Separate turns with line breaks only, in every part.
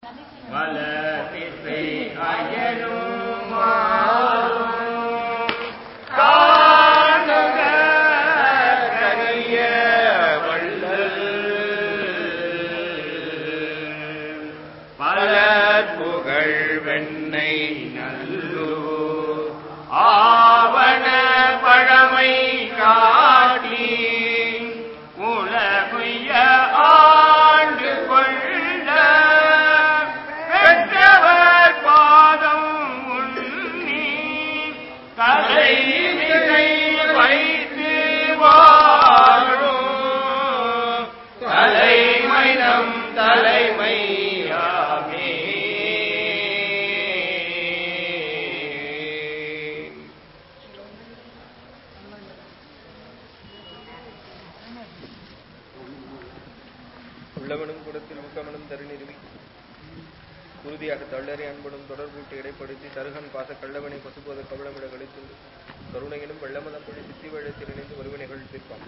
வளர்பிறை அயனும் மாறும் காணுக கரிய வள்ளல் பலர் புகழ் வெண்ணை நல்லூர் ஆவண பழமை காட்டி உலகுய ஆண்டு கொள்ள பெற்றவர் பாதம் உண்ணி தலை மிகை வைத்து வாழும் தலைமை நம் தலைமையாமே
உள்ளவனும் குடத்தில் முக்கமனும் தருநிறுவி உறுதியாக தள்ளறி அன்பனும் தொடர்பூட்டி இடைப்படுத்தி தருகன் பாச கள்ளவனை பசுபோத கவளமிட கழித்துண்டு கருணையினும் வெள்ளமதம் பொழி சித்தி வெள்ளத்தில் இணைந்து ஒருவினைகள் தீர்ப்பான்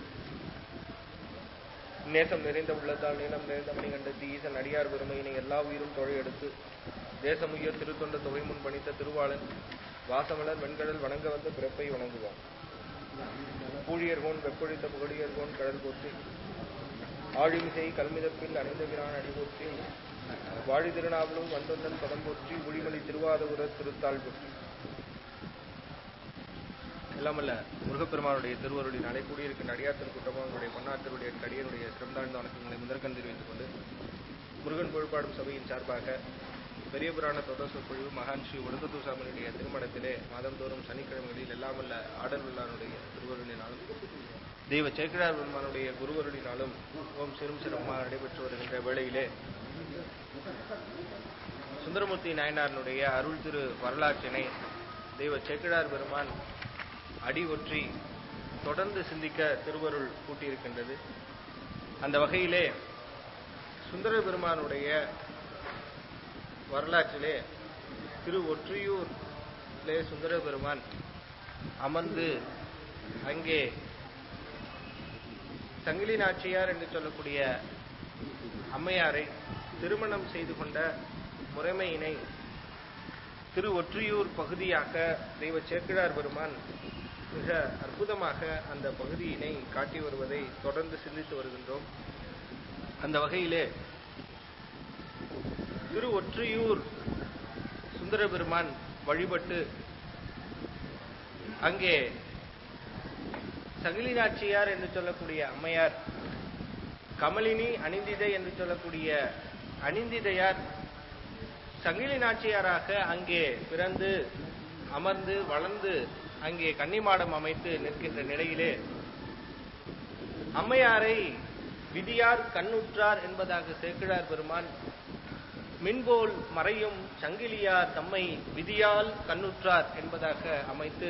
நேசம் நிறைந்த உள்ளத்தால் நீளம் நிறைந்த மணி கண்டத்து ஈசன் அடியார் பெருமையினை எல்லா உயிரும் தொழையெடுத்து தேசமுயர் திருத்தொண்ட தொகை முன் பணித்த திருவாளன் வாசமலர் வெண்கடல் வணங்க வந்த பிறப்பை வணங்குவான் பூழியர்கோன் வெப்பொழித்த புகழியர்கோன் கடல் போற்றி ஆழிமிசை கல்மிதப்பில் அணிந்த பிரான் அடி போற்றி வாழி திருநாவலும் வந்தொந்தன் பதம் போற்றி ஒளிமணி திருவாதபுர திருத்தாள் போற்றி எல்லாமல்ல முருகப்பெருமானுடைய திருவருடைய நடைக்கூடியிருக்கின்ற அடியாத்தல் குற்றமானுடைய பொன்னாத்தருடைய கடியனுடைய சிறந்தாழ்ந்த வணக்கங்களை முதற்கண் தெரிவித்துக் கொண்டு முருகன் பொழுப்பாடும் சபையின் சார்பாக பெரிய புராண தொடர் சொற்பொழிவு மகான் ஸ்ரீ ஒடுக்கத்தூர் சாமியுடைய திருமணத்திலே மாதந்தோறும் சனிக்கிழமைகளில் எல்லாமல்ல ஆடல் விழானுடைய திருவருளினாலும் தெய்வ சேக்கிழார் பெருமானுடைய குருவருளினாலும் ஓம் சிறும் சிறமாக நடைபெற்று வருகின்ற வேளையிலே சுந்தரமூர்த்தி நாயனாரனுடைய அருள் திரு வரலாற்றினை தெய்வ சேக்கிழார் பெருமான் அடி ஒற்றி தொடர்ந்து சிந்திக்க திருவருள் கூட்டியிருக்கின்றது அந்த வகையிலே சுந்தர பெருமானுடைய வரலாற்றிலே திரு ஒற்றியூர்லே சுந்தர பெருமான் அமர்ந்து அங்கே சங்கிலி நாச்சியார் என்று சொல்லக்கூடிய அம்மையாரை திருமணம் செய்து கொண்ட முறைமையினை திரு ஒற்றியூர் பகுதியாக தெய்வ சேக்கிழார் பெருமான் மிக அற்புதமாக அந்த பகுதியினை காட்டி வருவதை தொடர்ந்து சிந்தித்து வருகின்றோம் அந்த வகையிலே திரு ஒற்றியூர் சுந்தர பெருமான் வழிபட்டு அங்கே சகிலி நாச்சியார் என்று சொல்லக்கூடிய அம்மையார் கமலினி அணிந்திதை என்று சொல்லக்கூடிய அணிந்திதையார் சங்கிலி நாச்சியாராக அங்கே பிறந்து அமர்ந்து வளர்ந்து அங்கே கன்னிமாடம் அமைத்து நிற்கின்ற நிலையிலே அம்மையாரை விதியார் கண்ணுற்றார் என்பதாக சேக்கிழார் பெருமான் மின்போல் மறையும் சங்கிலியார் தம்மை விதியால் கண்ணுற்றார் என்பதாக அமைத்து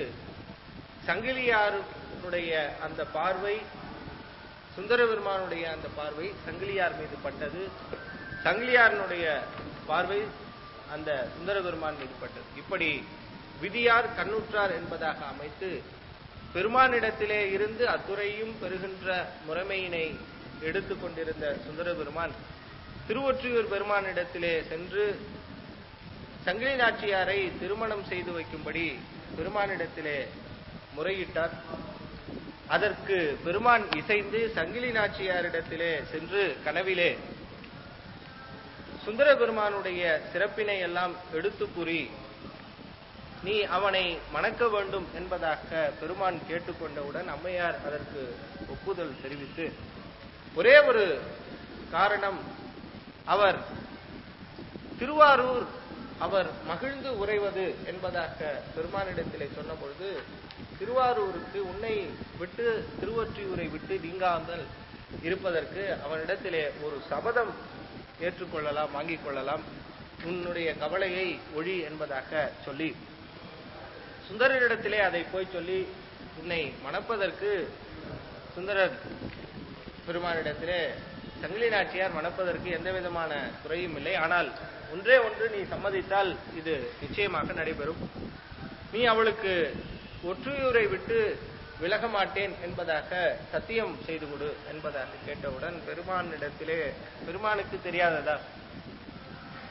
சங்கிலியாருடைய அந்த பார்வை சுந்தர பெருமானுடைய அந்த பார்வை சங்கிலியார் மீது பட்டது சங்கிலியாரனுடைய பார்வை அந்த சுந்தர பெருமான் மீது பட்டது இப்படி விதியார் கண்ணுற்றார் என்பதாக அமைத்து பெருமானிடத்திலே இருந்து அத்துறையும் பெறுகின்ற முறைமையினை எடுத்துக் கொண்டிருந்த சுந்தர பெருமான் திருவொற்றியூர் பெருமானிடத்திலே சென்று சங்கிலி நாச்சியாரை திருமணம் செய்து வைக்கும்படி பெருமானிடத்திலே முறையிட்டார் அதற்கு பெருமான் இசைந்து சங்கிலி நாச்சியாரிடத்திலே சென்று கனவிலே சுந்தர பெருமானுடைய சிறப்பினை எல்லாம் எடுத்து கூறி நீ அவனை மணக்க வேண்டும் என்பதாக பெருமான் கேட்டுக்கொண்டவுடன் அம்மையார் அதற்கு ஒப்புதல் தெரிவித்து ஒரே ஒரு காரணம் அவர் திருவாரூர் அவர் மகிழ்ந்து உறைவது என்பதாக பெருமானிடத்திலே சொன்ன பொழுது திருவாரூருக்கு உன்னை விட்டு திருவொற்றியூரை விட்டு நீங்காமல் இருப்பதற்கு அவனிடத்திலே ஒரு சபதம் ஏற்றுக்கொள்ளலாம் வாங்கிக் கொள்ளலாம் உன்னுடைய கவலையை ஒழி என்பதாக சொல்லி சுந்தரரிடத்திலே அதை போய் சொல்லி உன்னை மணப்பதற்கு சுந்தரர் பெருமானிடத்திலே சங்கிலி நாச்சியார் மணப்பதற்கு எந்த விதமான குறையும் இல்லை ஆனால் ஒன்றே ஒன்று நீ சம்மதித்தால் இது நிச்சயமாக நடைபெறும் நீ அவளுக்கு ஒற்றியூரை விட்டு விலக மாட்டேன் என்பதாக சத்தியம் செய்து கொடு என்பதாக கேட்டவுடன் பெருமானிடத்திலே பெருமானுக்கு தெரியாததா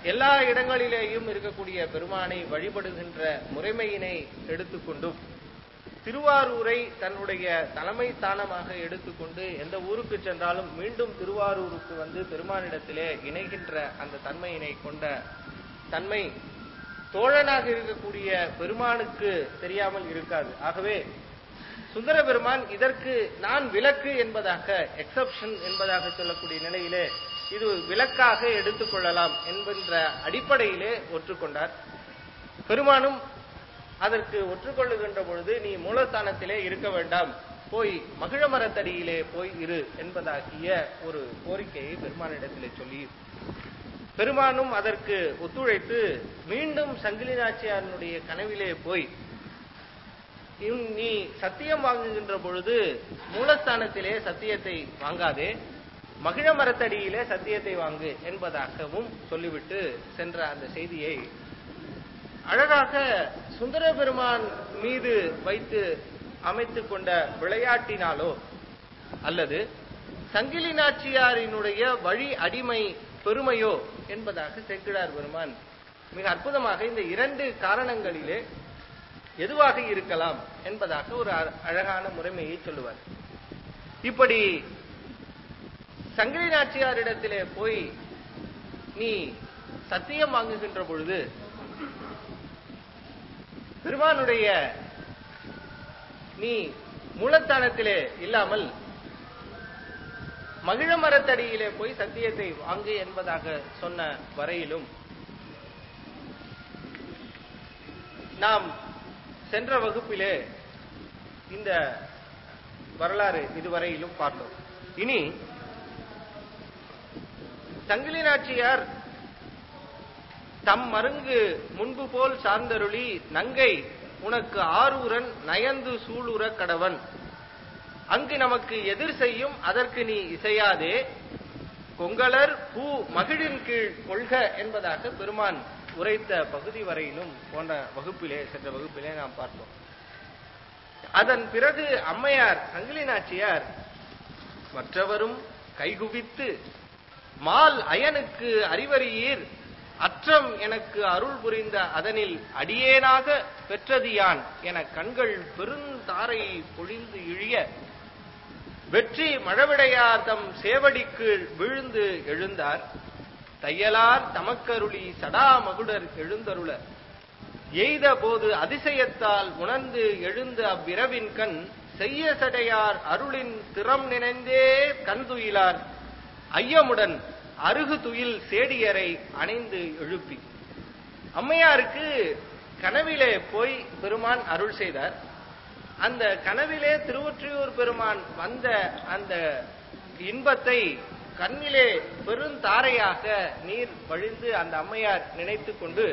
எல்லா இடங்களிலேயும் இருக்கக்கூடிய பெருமானை வழிபடுகின்ற முறைமையினை எடுத்துக்கொண்டும் திருவாரூரை தன்னுடைய தலைமை ஸ்தானமாக எடுத்துக்கொண்டு எந்த ஊருக்கு சென்றாலும் மீண்டும் திருவாரூருக்கு வந்து பெருமானிடத்திலே இணைகின்ற அந்த தன்மையினை கொண்ட தன்மை தோழனாக இருக்கக்கூடிய பெருமானுக்கு தெரியாமல் இருக்காது ஆகவே சுந்தர பெருமான் இதற்கு நான் விலக்கு என்பதாக எக்ஸப்ஷன் என்பதாக சொல்லக்கூடிய நிலையிலே இது விலக்காக எடுத்துக்கொள்ளலாம் என்கின்ற அடிப்படையிலே ஒற்றுக்கொண்டார் பெருமானும் அதற்கு ஒற்றுக்கொள்ளுகின்ற பொழுது நீ மூலஸ்தானத்திலே இருக்க வேண்டாம் போய் மகிழ மரத்தடியிலே போய் இரு என்பதாகிய ஒரு கோரிக்கையை பெருமானிடத்திலே சொல்லி பெருமானும் அதற்கு ஒத்துழைத்து மீண்டும் சங்கிலி நாச்சியாரனுடைய கனவிலே போய் இவன் நீ சத்தியம் வாங்குகின்ற பொழுது மூலஸ்தானத்திலே சத்தியத்தை வாங்காதே மகிழ மரத்தடியிலே சத்தியத்தை வாங்கு என்பதாகவும் சொல்லிவிட்டு சென்ற அந்த செய்தியை அழகாக சுந்தர பெருமான் மீது வைத்து அமைத்துக் கொண்ட விளையாட்டினாலோ அல்லது சங்கிலி நாச்சியாரினுடைய வழி அடிமை பெருமையோ என்பதாக செக்கிழார் பெருமான் மிக அற்புதமாக இந்த இரண்டு காரணங்களிலே எதுவாக இருக்கலாம் என்பதாக ஒரு அ- அழகான முறைமையை சொல்லுவார் இப்படி சங்கிலி நாச்சியாரிடத்திலே போய் நீ சத்தியம் வாங்குகின்ற பொழுது பெருமானுடைய நீ மூலத்தானத்திலே இல்லாமல் மகிழ மரத்தடியிலே போய் சத்தியத்தை வாங்கு என்பதாக சொன்ன வரையிலும் நாம் சென்ற வகுப்பிலே இந்த வரலாறு இதுவரையிலும் பார்த்தோம் இனி சங்கிலி நாச்சியார் தம் மருங்கு முன்பு போல் சார்ந்தருளி நங்கை உனக்கு ஆரூரன் நயந்து சூளுர கடவன் அங்கு நமக்கு எதிர் செய்யும் அதற்கு நீ இசையாதே கொங்கலர் பூ மகிழின் கீழ் கொள்க என்பதாக பெருமான் உரைத்த பகுதி வரையிலும் போன்ற வகுப்பிலே சென்ற வகுப்பிலே நாம் பார்த்தோம் அதன் பிறகு அம்மையார் சங்கிலி நாச்சியார் மற்றவரும் கைகுவித்து மால் அயனுக்கு அறிவறியீர் அற்றம் எனக்கு அருள் புரிந்த அதனில் அடியேனாக பெற்றது யான் என கண்கள் பெருந்தாரை பொழிந்து இழிய வெற்றி மழவிடையார் தம் சேவடிக்கு விழுந்து எழுந்தார் தையலார் தமக்கருளி சடா மகுடர் எழுந்தருள எய்த போது அதிசயத்தால் உணர்ந்து எழுந்த அவ்விரவின் கண் செய்ய சடையார் அருளின் திறம் நினைந்தே கண்துயிலார் ஐயமுடன் அருகு துயில் சேடியரை அணைந்து எழுப்பி அம்மையாருக்கு கனவிலே போய் பெருமான் அருள் செய்தார் அந்த கனவிலே திருவொற்றியூர் பெருமான் வந்த அந்த இன்பத்தை கண்ணிலே பெருந்தாரையாக நீர் வழிந்து அந்த அம்மையார் நினைத்து கொண்டு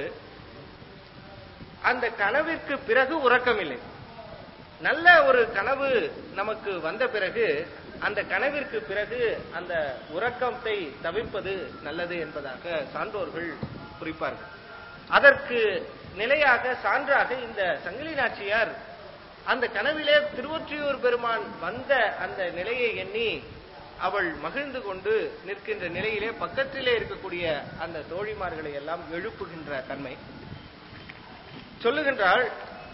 அந்த கனவிற்கு பிறகு உறக்கமில்லை நல்ல ஒரு கனவு நமக்கு வந்த பிறகு அந்த கனவிற்கு பிறகு அந்த உறக்கத்தை தவிர்ப்பது நல்லது என்பதாக சான்றோர்கள் குறிப்பார்கள் அதற்கு நிலையாக சான்றாக இந்த சங்கிலி நாச்சியார் அந்த கனவிலே திருவொற்றியூர் பெருமான் வந்த அந்த நிலையை எண்ணி அவள் மகிழ்ந்து கொண்டு நிற்கின்ற நிலையிலே பக்கத்திலே இருக்கக்கூடிய அந்த தோழிமார்களை எல்லாம் எழுப்புகின்ற தன்மை சொல்லுகின்றாள்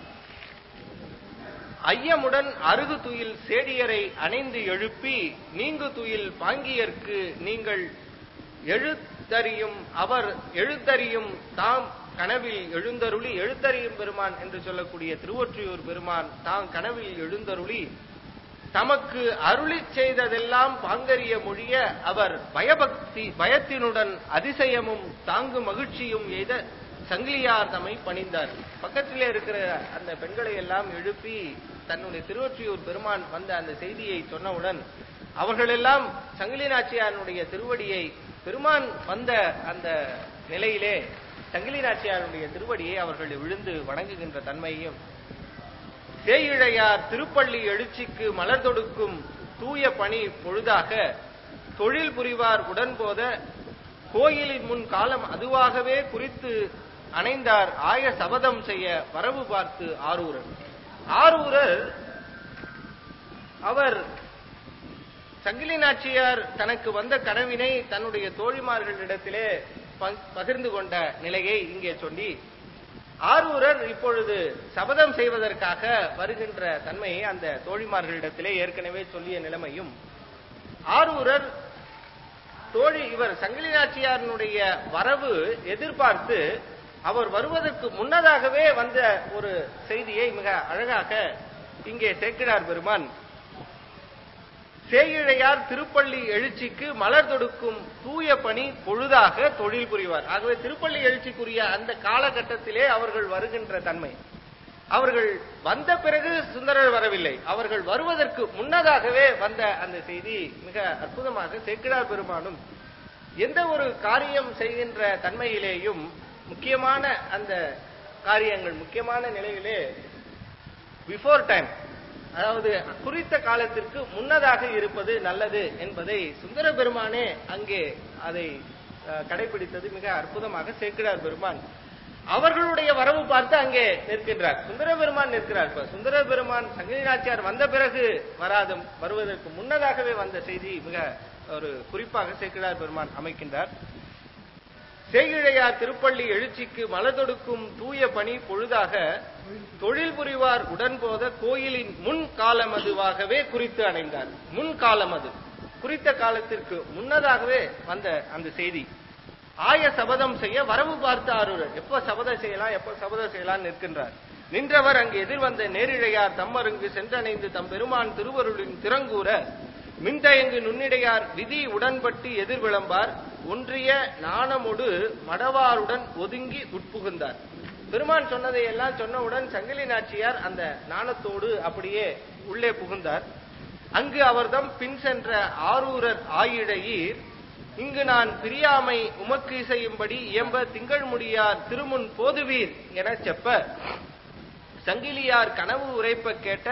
ஐயமுடன் அருகு துயில் சேடியரை அணைந்து எழுப்பி நீங்கு துயில் பாங்கியர்க்கு நீங்கள் எழுத்தறியும் அவர் எழுத்தறியும் தாம் கனவில் எழுந்தருளி எழுத்தறியும் பெருமான் என்று சொல்லக்கூடிய திருவொற்றியூர் பெருமான் தாம் கனவில் எழுந்தருளி தமக்கு அருளிச் செய்ததெல்லாம் பாங்கரிய மொழிய அவர் பயபக்தி பயத்தினுடன் அதிசயமும் தாங்கு மகிழ்ச்சியும் எய்த சங்கிலியார் தம்மை பணிந்தார் பக்கத்திலே இருக்கிற அந்த பெண்களை எல்லாம் எழுப்பி தன்னுடைய திருவொற்றியூர் பெருமான் வந்த அந்த செய்தியை சொன்னவுடன் அவர்களெல்லாம் சங்கிலி நாச்சியாருடைய திருவடியை பெருமான் வந்த அந்த நிலையிலே சங்கிலி நாச்சியாருடைய திருவடியை அவர்கள் விழுந்து வணங்குகின்ற தன்மையும் சேயிழையார் திருப்பள்ளி எழுச்சிக்கு மலர் தொடுக்கும் தூய பணி பொழுதாக தொழில் புரிவார் உடன்போத கோயிலின் முன் காலம் அதுவாகவே குறித்து அணைந்தார் ஆய சபதம் செய்ய வரவு பார்த்து ஆரூரர் ஆரூரர் அவர் சங்கிலி நாச்சியார் தனக்கு வந்த கனவினை தன்னுடைய தோழிமார்களிடத்திலே
பங்- பகிர்ந்து கொண்ட நிலையை இங்கே சொல்லி ஆரூரர் இப்பொழுது சபதம் செய்வதற்காக வருகின்ற தன்மையை அந்த தோழிமார்களிடத்திலே ஏற்கனவே சொல்லிய நிலைமையும் ஆரூரர் தோழி இவர் சங்கிலி நாச்சியாரினுடைய வரவு எதிர்பார்த்து அவர் வருவதற்கு முன்னதாகவே வந்த ஒரு செய்தியை மிக அழகாக இங்கே சேக்கிழார் பெருமான் சேயிழையார் திருப்பள்ளி எழுச்சிக்கு மலர் தொடுக்கும் தூய பணி பொழுதாக தொழில் புரிவார் ஆகவே திருப்பள்ளி எழுச்சிக்குரிய அந்த காலகட்டத்திலே அவர்கள் வருகின்ற தன்மை அவர்கள் வந்த பிறகு சுந்தரர் வரவில்லை அவர்கள் வருவதற்கு முன்னதாகவே வந்த அந்த செய்தி மிக அற்புதமாக சேக்கிழார் பெருமானும் எந்த ஒரு காரியம் செய்கின்ற தன்மையிலேயும் முக்கியமான அந்த காரியங்கள் முக்கியமான நிலையிலே பிஃபோர் டைம் அதாவது குறித்த காலத்திற்கு முன்னதாக இருப்பது நல்லது என்பதை சுந்தர பெருமானே அங்கே அதை அஹ், கடைபிடித்தது மிக அற்புதமாக சேக்கிழார் பெருமான் அவர்களுடைய வரவு பார்த்து அங்கே நிற்கின்றார் சுந்தர பெருமான் நிற்கிறார் இப்ப சுந்தர பெருமான் சங்கிலி நாச்சியார் வந்த பிறகு வராத வருவதற்கு முன்னதாகவே வந்த செய்தி மிக ஒரு குறிப்பாக சேக்கிழார் பெருமான் அமைக்கின்றார் சேகிழையார் திருப்பள்ளி எழுச்சிக்கு மலதொடுக்கும் தூய பணி பொழுதாக தொழில் புரிவார் உடன்போத கோயிலின் முன் காலமதுவாகவே குறித்து அடைந்தார் முன் காலமது குறித்த காலத்திற்கு முன்னதாகவே வந்த அந்த செய்தி ஆய சபதம் செய்ய வரவு பார்த்த ஆரூரர் எப்ப சபதம் செய்யலாம் எப்ப சபதம் செய்யலாம் நிற்கின்றார் நின்றவர் அங்கு எதிர்வந்த நேரிழையார் தம்மருங்கு சென்றணைந்து தம் பெருமான் திருவருளின் திறங்கூற மின்தயங்கு நுண்ணிடையார் விதி உடன்பட்டு எதிர் விளம்பார் ஒன்றிய நாணமொடு மடவாருடன் ஒதுங்கி உட்புகுந்தார் பெருமான் சொன்னதை எல்லாம் சொன்னவுடன் சங்கிலி நாச்சியார் அந்த நாணத்தோடு அப்படியே உள்ளே புகுந்தார் அங்கு அவர்தம் பின் சென்ற ஆரூரர் ஆயிழையீர் இங்கு நான் பிரியாமை உமக்கு இசையும்படி இயம்ப திங்கள் முடியார் திருமுன் போதுவீர் எனச் செப்ப சங்கிலியார் கனவு உரைப்ப கேட்ட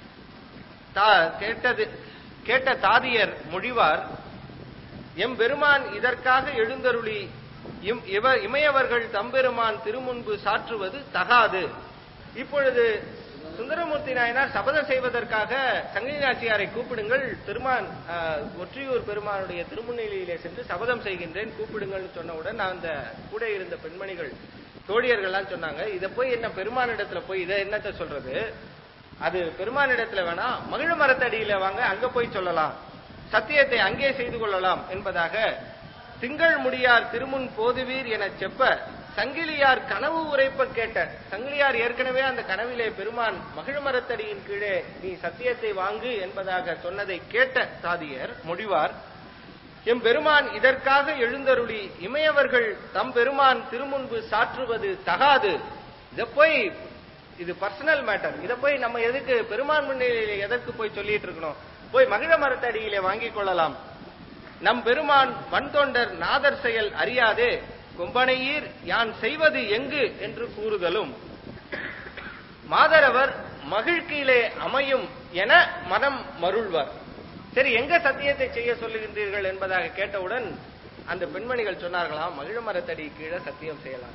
தா- கேட்டது கேட்ட தாதியர் மொழிவார் எம் பெருமான் இதற்காக எழுந்தருளி இம் இவ இமையவர்கள் தம்பெருமான் திருமுன்பு சாற்றுவது தகாது இப்பொழுது சுந்தரமூர்த்தி நாயனார் சபதம் செய்வதற்காக சங்கிலி நாச்சியாரை கூப்பிடுங்கள் பெருமான் ஆஹ், ஒற்றியூர் பெருமானுடைய திருமுன்னிலையிலே சென்று சபதம் செய்கின்றேன் கூப்பிடுங்கள்னு சொன்னவுடன் நான் அந்த கூட இருந்த பெண்மணிகள் தோழியர்கள்லாம் சொன்னாங்க இதை போய் என்ன பெருமானிடத்துல போய் இதை என்னத்த சொல்றது அது பெருமானிடத்துல வேணா மகிழ மரத்தடியில வாங்க அங்க போய் சொல்லலாம் சத்தியத்தை அங்கே செய்து கொள்ளலாம் என்பதாக திங்கள் முடியார் திருமுன் போதுவீர் என செப்ப சங்கிலியார் கனவு உரைப்ப கேட்ட சங்கிலியார் ஏற்கனவே அந்த கனவிலே பெருமான் மகிழ மரத்தடியின் கீழே நீ சத்தியத்தை வாங்கு என்பதாக சொன்னதை கேட்ட தாதியர் முடிவார் எம் பெருமான் இதற்காக எழுந்தருளி இமையவர்கள் தம் பெருமான் திருமுன்பு சாற்றுவது தகாது இத போய் இது பர்சனல் மேட்டர் இத போய் நம்ம எதுக்கு பெருமான் முன்னிலையில எதற்கு போய் சொல்லிட்டு இருக்கணும் போய் மகிழ மரத்தடியிலே வாங்கிக் கொள்ளலாம் நம் பெருமான் வன்தொண்டர் நாதர் செயல் அறியாதே கொம்பனையீர் யான் செய்வது எங்கு என்று கூறுதலும் மாதரவர் மகிழ்ச்சியிலே அமையும் என மனம் மருள்வார் சரி எங்க சத்தியத்தை செய்ய சொல்லுகின்றீர்கள் என்பதாக கேட்டவுடன் அந்த பெண்மணிகள் சொன்னார்களாம் மகிழ மரத்தடி கீழே சத்தியம் செய்யலாம்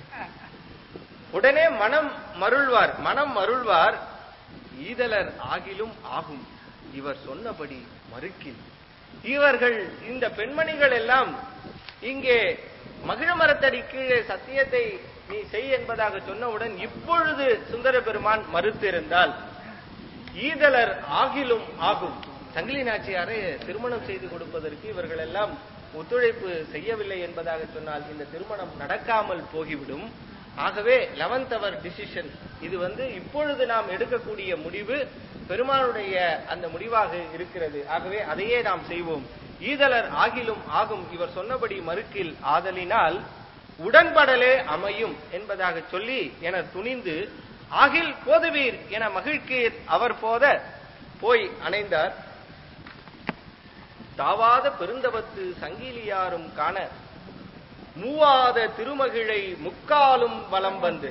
உடனே மனம் மருள்வார் மனம் மருள்வார் ஈதலர் ஆகிலும் ஆகும் இவர் சொன்னபடி மறுக்கில் இவர்கள் இந்த பெண்மணிகள் எல்லாம் இங்கே மகிழ மரத்தடி கீழே சத்தியத்தை நீ செய் என்பதாக சொன்னவுடன் இப்பொழுது சுந்தர பெருமான் மறுத்திருந்தால் ஈதலர் ஆகிலும் ஆகும் சங்கிலி நாச்சியாரை திருமணம் செய்து கொடுப்பதற்கு இவர்கள் எல்லாம் ஒத்துழைப்பு செய்யவில்லை என்பதாக சொன்னால் இந்த திருமணம் நடக்காமல் போகிவிடும் ஆகவே லெவன்த் அவர் டிசிஷன் இது வந்து இப்பொழுது நாம் எடுக்கக்கூடிய முடிவு பெருமானுடைய அந்த முடிவாக இருக்கிறது ஆகவே அதையே நாம் செய்வோம் ஈதலர் ஆகிலும் ஆகும் இவர் சொன்னபடி மறுக்கில் ஆதலினால் உடன்படலே அமையும் என்பதாக சொல்லி என துணிந்து ஆகில் போதுவீர் என மகிழ்க்கீர் அவர் போத போய் அணைந்தார் தாவாத பெருந்தவத்து சங்கிலியாரும் காண மூவாத திருமகிழை முக்காலும் வலம் வந்து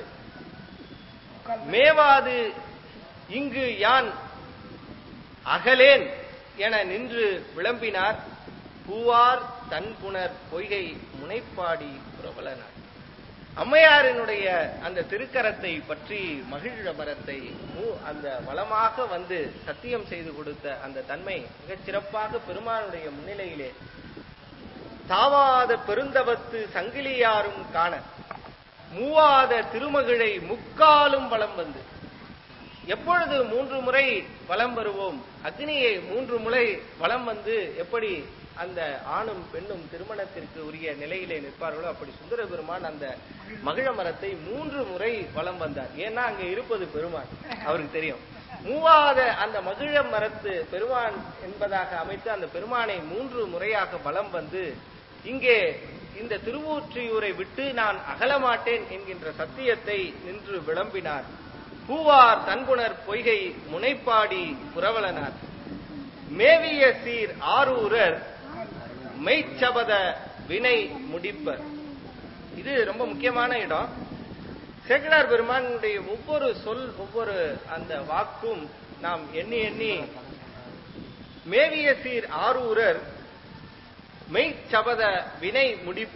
மேவாது இங்கு யான் அகலேன் என நின்று விளம்பினார் பூவார் தன்புணர் பொய்கை முனைப்பாடி புரவலனார் அம்மையாரினுடைய அந்த திருக்கரத்தை பற்றி மகிழ மரத்தை மூ- அந்த வளமாக வந்து சத்தியம் செய்து கொடுத்த அந்த தன்மை மிகச் சிறப்பாக பெருமானுடைய முன்னிலையிலே தாவாத பெருந்தவத்து சங்கிலியாரும் காண மூவாத திருமகிழை முக்காலும் வலம் வந்து எப்பொழுது மூன்று முறை வலம் வருவோம் அக்னியை மூன்று முறை வலம் வந்து எப்படி அந்த ஆணும் பெண்ணும் திருமணத்திற்கு உரிய நிலையிலே நிற்பார்களோ அப்படி சுந்தர பெருமான் அந்த மகிழ மரத்தை மூன்று முறை வலம் வந்தார் ஏன்னா அங்க இருப்பது பெருமான் அவருக்கு தெரியும் மூவாத அந்த மகிழ மரத்து பெருமான் என்பதாக அமைத்து அந்த பெருமானை மூன்று முறையாக வலம் வந்து இங்கே இந்த திருவூற்றியூரை விட்டு நான் அகலமாட்டேன் என்கின்ற சத்தியத்தை நின்று விளம்பினார் பூவார் தன்புணர் பொய்கை முனைப்பாடி புரவலனார் மேவிய சீர் ஆரூரர் மெய்ச்சபத வினை முடிப்பர் இது ரொம்ப முக்கியமான இடம் சேக்கடார் பெருமானுடைய ஒவ்வொரு சொல் ஒவ்வொரு அந்த வாக்கும் நாம் எண்ணி எண்ணி மேவிய சீர் ஆரூரர் மெய்ச்சபத வினை முடிப்ப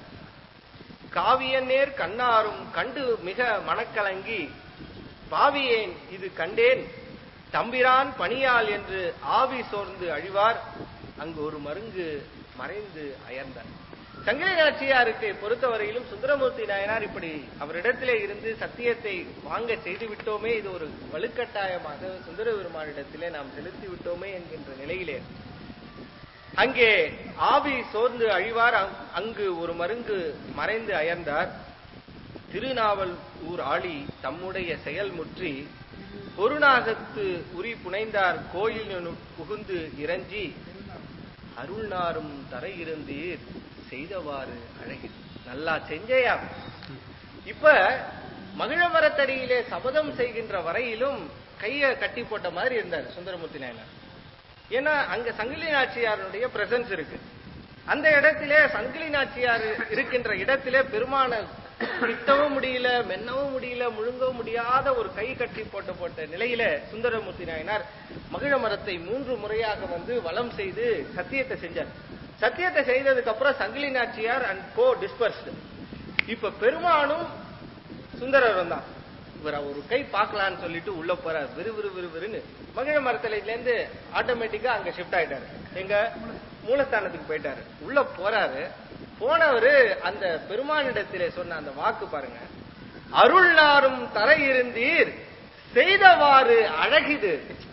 காவியநேர் கண்ணாரும் கண்டு மிக மனக்கலங்கி பாவியேன் இது கண்டேன் தம்பிரான் பணியால் என்று ஆவி சோர்ந்து அழிவார் அங்கு ஒரு மருங்கு மறைந்து அயர்ந்தார் சங்கரி நாச்சியாருக்கு பொறுத்தவரையிலும் சுந்தரமூர்த்தி நாயனார் இப்படி அவரிடத்திலே இருந்து சத்தியத்தை வாங்க செய்து விட்டோமே இது ஒரு வலுக்கட்டாயமாக சுந்தர பெருமானிடத்திலே நாம் செலுத்தி விட்டோமே என்கின்ற நிலையிலே அங்கே ஆவி சோர்ந்து அழிவார் அங்- அங்கு ஒரு மருங்கு மறைந்து அயர்ந்தார் திருநாவல் ஊர் ஆளி தம்முடைய செயல் முற்றி பொருநாகத்து உரி புனைந்தார் கோயிலினுள் புகுந்து இறஞ்சி அருள்நாரும் தரையிருந்தீர் செய்தவாறு அழகி நல்லா செஞ்சையா இப்ப மகிழ மரத்தடியிலே சபதம் செய்கின்ற வரையிலும் கைய கட்டி போட்ட மாதிரி இருந்தார் சுந்தரமூர்த்தி நாயனார் ஏன்னா அங்க சங்கிலி நாச்சியாருடைய பிரசன்ஸ் இருக்கு அந்த இடத்திலே சங்கிலி நாச்சியார் இருக்கின்ற இடத்திலே பெருமான கிட்டவும் முடியல மென்னவும் முடியல முழுங்கவும் முடியாத ஒரு கை கட்டி போட்ட போட்ட நிலையில சுந்தரமூர்த்தி நாயனார் மகிழ மரத்தை மூன்று முறையாக வந்து வலம் செய்து சத்தியத்தை செஞ்சார் சத்தியத்தை செய்ததுக்கு அப்புறம் சங்கிலி நாச்சியார் அண்ட் கோ டிஸ்பர்ஸ்டு இப்ப பெருமானும் சுந்தரரும் தான் இவர் ஒரு கை பார்க்கலான்னு சொல்லிட்டு உள்ள போறார் விறு விறு விறு விறுன்னு மகிழ மரத்தலையில இருந்து ஆட்டோமேட்டிக்கா அங்க ஷிஃப்ட் ஆயிட்டாரு எங்க மூலஸ்தானத்துக்கு போயிட்டாரு உள்ள போறாரு போனவரு அந்த பெருமானிடத்திலே சொன்ன அந்த வாக்கு பாருங்க அருள்நாரும் தரை இருந்தீர் செய்தவாறு அழகிது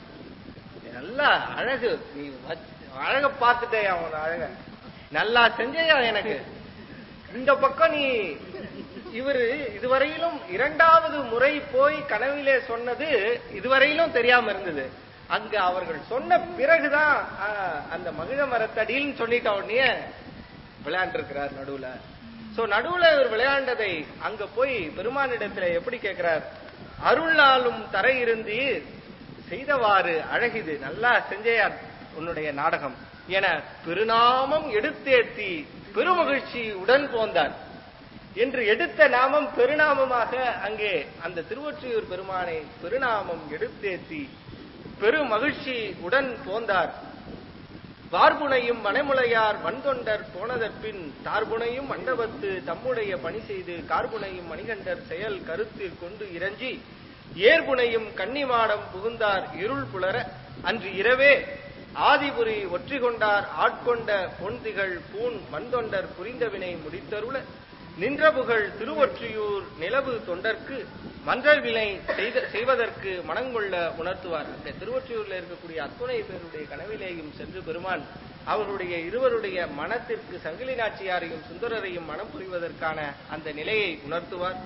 நல்லா அழகு நீ வச்- அழக பார்த்துட்டே அவன் அழக நல்லா செஞ்சையா எனக்கு இந்த பக்கம் நீ இவரு இதுவரையிலும் இரண்டாவது முறை போய் கனவிலே சொன்னது இதுவரையிலும் தெரியாம இருந்தது அங்க அவர்கள் சொன்ன பிறகுதான் ஆ, அந்த மகிழ மரத்தடின்னு சொல்லிட்ட உடனே விளையாண்டிருக்கிறார் நடுவுல சோ நடுவுல இவர் விளையாண்டதை அங்க போய் பெருமானிடத்துல எப்படி கேட்கிறார் அருள்நாளும் தரை இருந்து செய்தவாறு அழகிது நல்லா செஞ்சேயார் உன்னுடைய நாடகம் என பெருநாமம் எடுத்தேத்தி பெருமகிழ்ச்சி உடன் போந்தார் என்று எடுத்த நாமம் பெருநாமமாக அங்கே அந்த திருவொற்றியூர் பெருமானை பெருநாமம் எடுத்தேத்தி பெரு மகிழ்ச்சி உடன் போந்தார் வார்புனையும் மணமுலையார் வன்தொண்டர் போனதற்பின் தார்புனையும் மண்டபத்து தம்முடைய பணி செய்து கார்புனையும் மணிகண்டர் செயல் கருத்தில் கொண்டு இறஞ்சி ஏர்புனையும் கன்னிமாடம் புகுந்தார் இருள் புலர அன்று இரவே ஆதிபுரி ஒற்றி கொண்டார் ஆட்கொண்ட பொன்திகள் பூண் வன்தொண்டர் புரிந்தவினை முடித்தருள நின்ற புகழ் திருவொற்றியூர் நிலவு தொண்டர்க்கு மன்றல் வினை செய்த செய்வதற்கு மனங்கொள்ள உணர்த்துவார் இந்த திருவொற்றியூர்ல இருக்கக்கூடிய அத்துணை பேருடைய கனவிலேயும் சென்று பெருமான் அவர்களுடைய இருவருடைய மனத்திற்கு சங்கிலி நாச்சியாரையும் சுந்தரரையும் மனம் புரிவதற்கான அந்த நிலையை உணர்த்துவார்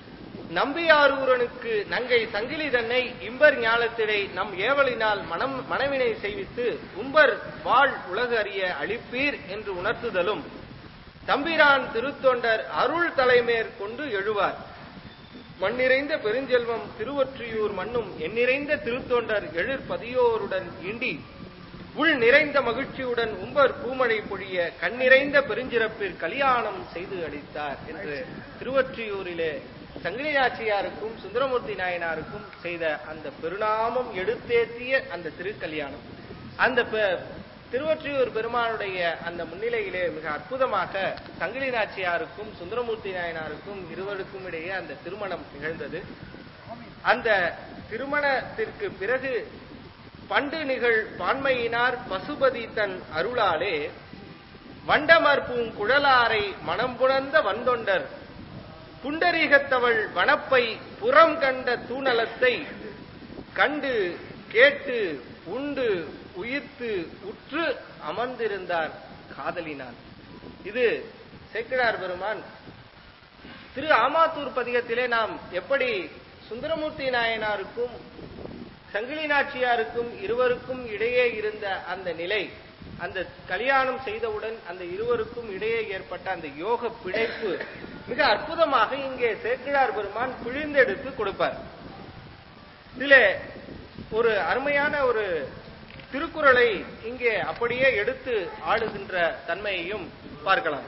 நம்பியாரூரனுக்கு நங்கை சங்கிலி தன்னை இம்பர் ஞாலத்திடை நம் ஏவலினால் மனம் மனவினை செய்வித்து உம்பர் வாழ் உலகு அறிய அளிப்பீர் என்று உணர்த்துதலும் தம்பிரான் திருத்தொண்டர் அருள் தலைமேற் கொண்டு எழுவார் மண்ணிறைந்த பெருஞ்செல்வம் திருவொற்றியூர் மண்ணும் எண்ணிறைந்த திருத்தொண்டர் எழிற் பதியோருடன் ஈண்டி உள் நிறைந்த மகிழ்ச்சியுடன் உம்பர் பூமழை பொழிய கண்ணிறைந்த பெருஞ்சிறப்பில் கல்யாணம் செய்து அளித்தார் என்று திருவொற்றியூரிலே சங்கிலியாச்சியாருக்கும் சுந்தரமூர்த்தி நாயனாருக்கும் செய்த அந்த பெருநாமம் எடுத்தேத்திய அந்த திருக்கல்யாணம் அந்த பெ- திருவொற்றியூர் பெருமானுடைய அந்த முன்னிலையிலே மிக அற்புதமாக சங்கிலி நாச்சியாருக்கும் சுந்தரமூர்த்தி நாயனாருக்கும் இருவருக்கும் இடையே அந்த திருமணம் நிகழ்ந்தது அந்த திருமணத்திற்கு பிறகு பண்டு நிகழ் பான்மையினார் பசுபதி தன் அருளாலே வண்டமர்பூங் குழலாரை மனம் புணர்ந்த வந்தொண்டர் புண்டரீகத்தவள் வனப்பை புறம் கண்ட தூணலத்தை கண்டு கேட்டு உண்டு உயிர்த்து உற்று அமர்ந்திருந்தார் காதலினான் இது சேக்கிழார் பெருமான் திரு ஆமாத்தூர் பதிகத்திலே நாம் எப்படி சுந்தரமூர்த்தி நாயனாருக்கும் சங்கிலி நாச்சியாருக்கும் இருவருக்கும் இடையே இருந்த அந்த நிலை அந்த கல்யாணம் செய்தவுடன் அந்த இருவருக்கும் இடையே ஏற்பட்ட அந்த யோக பிழைப்பு மிக அற்புதமாக இங்கே சேக்கிழார் பெருமான் பிழிந்தெடுத்து கொடுப்பார் இதிலே ஒரு அருமையான ஒரு திருக்குறளை இங்கே அப்படியே எடுத்து ஆளுகின்ற தன்மையையும் பார்க்கலாம்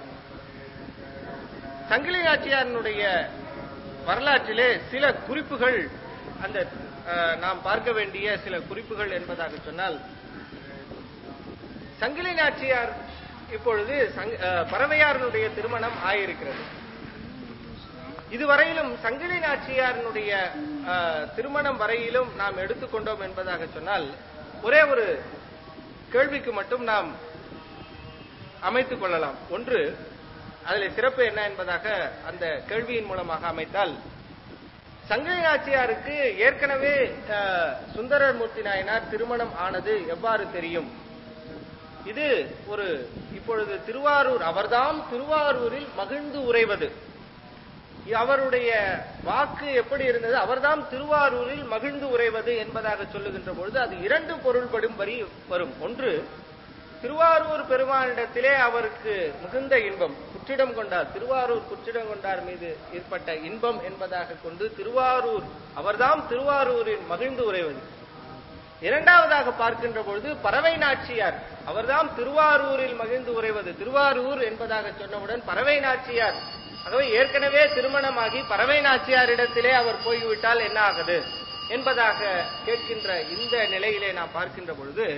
சங்கிலி நாச்சியாரினுடைய வரலாற்றிலே சில குறிப்புகள் அந்த அஹ், நாம் பார்க்க வேண்டிய சில குறிப்புகள் என்பதாக சொன்னால் சங்கிலி நாச்சியார் இப்பொழுது சங்- அஹ், பறவையாரனுடைய திருமணம் ஆயிருக்கிறது இதுவரையிலும் சங்கிலி நாச்சியாரினுடைய அஹ், திருமணம் வரையிலும் நாம் எடுத்துக்கொண்டோம் என்பதாக சொன்னால் ஒரே ஒரு கேள்விக்கு மட்டும் நாம் அமைத்துக் கொள்ளலாம் ஒன்று அதில் சிறப்பு என்ன என்பதாக அந்த கேள்வியின் மூலமாக அமைத்தால் சங்கிலி நாச்சியாருக்கு ஏற்கனவே அஹ், சுந்தரமூர்த்தி நாயனார் திருமணம் ஆனது எவ்வாறு தெரியும் இது ஒரு இப்பொழுது திருவாரூர் அவர்தாம் திருவாரூரில் மகிழ்ந்து உறைவது அவருடைய வாக்கு எப்படி இருந்தது அவர்தாம் திருவாரூரில் மகிழ்ந்து உறைவது என்பதாக சொல்லுகின்ற பொழுது அது இரண்டு பொருள்படும் வரி வரும் ஒன்று திருவாரூர் பெருமானிடத்திலே அவருக்கு மிகுந்த இன்பம் குற்றிடம் கொண்டார் திருவாரூர் குற்றிடம் கொண்டார் மீது ஏற்பட்ட இன்பம் என்பதாக கொண்டு திருவாரூர் அவர்தாம் திருவாரூரில் மகிழ்ந்து உறைவது இரண்டாவதாக பார்க்கின்ற பொழுது பறவை நாச்சியார் அவர்தாம் திருவாரூரில் மகிழ்ந்து உறைவது திருவாரூர் என்பதாக சொன்னவுடன் பறவை நாச்சியார் ஆகவே ஏற்கனவே திருமணமாகி பறவை நாச்சியாரிடத்திலே அவர் போய்விட்டால் என்ன ஆகுது என்பதாக கேட்கின்ற இந்த நிலையிலே நாம் பார்க்கின்ற பொழுது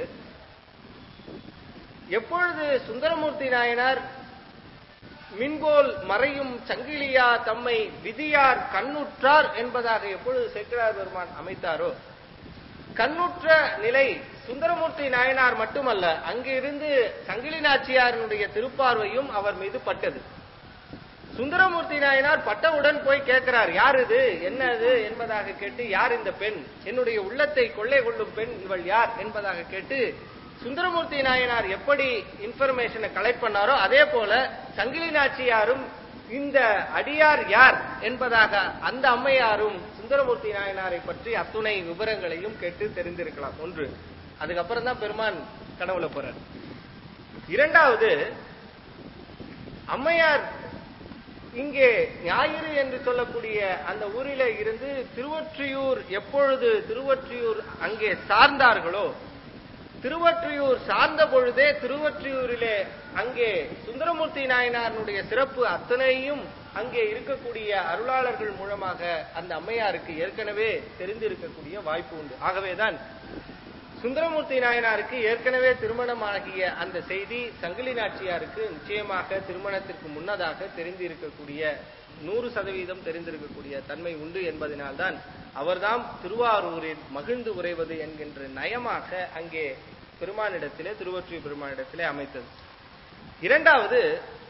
எப்பொழுது சுந்தரமூர்த்தி நாயனார் மின்கோல் மறையும் சங்கிலியா தம்மை விதியார் கண்ணுற்றார் என்பதாக எப்பொழுது சேக்கிரார் பெருமான் அமைத்தாரோ கண்ணுற்ற நிலை சுந்தரமூர்த்தி நாயனார் மட்டுமல்ல அங்கிருந்து சங்கிலி நாச்சியாரினுடைய திருப்பார்வையும் அவர் மீது பட்டது சுந்தரமூர்த்தி நாயனார் பட்டவுடன் போய் கேட்கிறார் யார் இது என்ன இது என்பதாக கேட்டு யார் இந்த பெண் என்னுடைய உள்ளத்தை கொள்ளை கொள்ளும் பெண் இவள் யார் என்பதாக கேட்டு சுந்தரமூர்த்தி நாயனார் எப்படி இன்ஃபர்மேஷனை கலெக்ட் பண்ணாரோ அதே போல சங்கிலி நாச்சியாரும் இந்த அடியார் யார் என்பதாக அந்த அம்மையாரும் சுந்தரமூர்த்தி நாயனாரை பற்றி அத்துணை விவரங்களையும் கேட்டு தெரிந்திருக்கலாம் ஒன்று அதுக்கப்புறம் தான் பெருமான் கனவுல போறார் இரண்டாவது அம்மையார் இங்கே ஞாயிறு என்று சொல்லக்கூடிய அந்த ஊரிலே இருந்து திருவொற்றியூர் எப்பொழுது திருவொற்றியூர் அங்கே சார்ந்தார்களோ திருவொற்றியூர் சார்ந்த பொழுதே திருவொற்றியூரிலே அங்கே சுந்தரமூர்த்தி நாயனாருடைய சிறப்பு அத்தனையும் அங்கே இருக்கக்கூடிய அருளாளர்கள் மூலமாக அந்த அம்மையாருக்கு ஏற்கனவே தெரிந்திருக்கக்கூடிய வாய்ப்பு உண்டு ஆகவேதான் சுந்தரமூர்த்தி நாயனாருக்கு ஏற்கனவே திருமணமாகிய அந்த செய்தி சங்கிலி நாச்சியாருக்கு நிச்சயமாக திருமணத்திற்கு முன்னதாக தெரிந்திருக்கக்கூடிய நூறு சதவீதம் தெரிந்திருக்கக்கூடிய தன்மை உண்டு என்பதனால்தான் அவர்தாம் திருவாரூரில் மகிழ்ந்து உறைவது என்கின்ற நயமாக அங்கே பெருமானிடத்திலே திருவொற்றியூர் பெருமானிடத்திலே அமைத்தது இரண்டாவது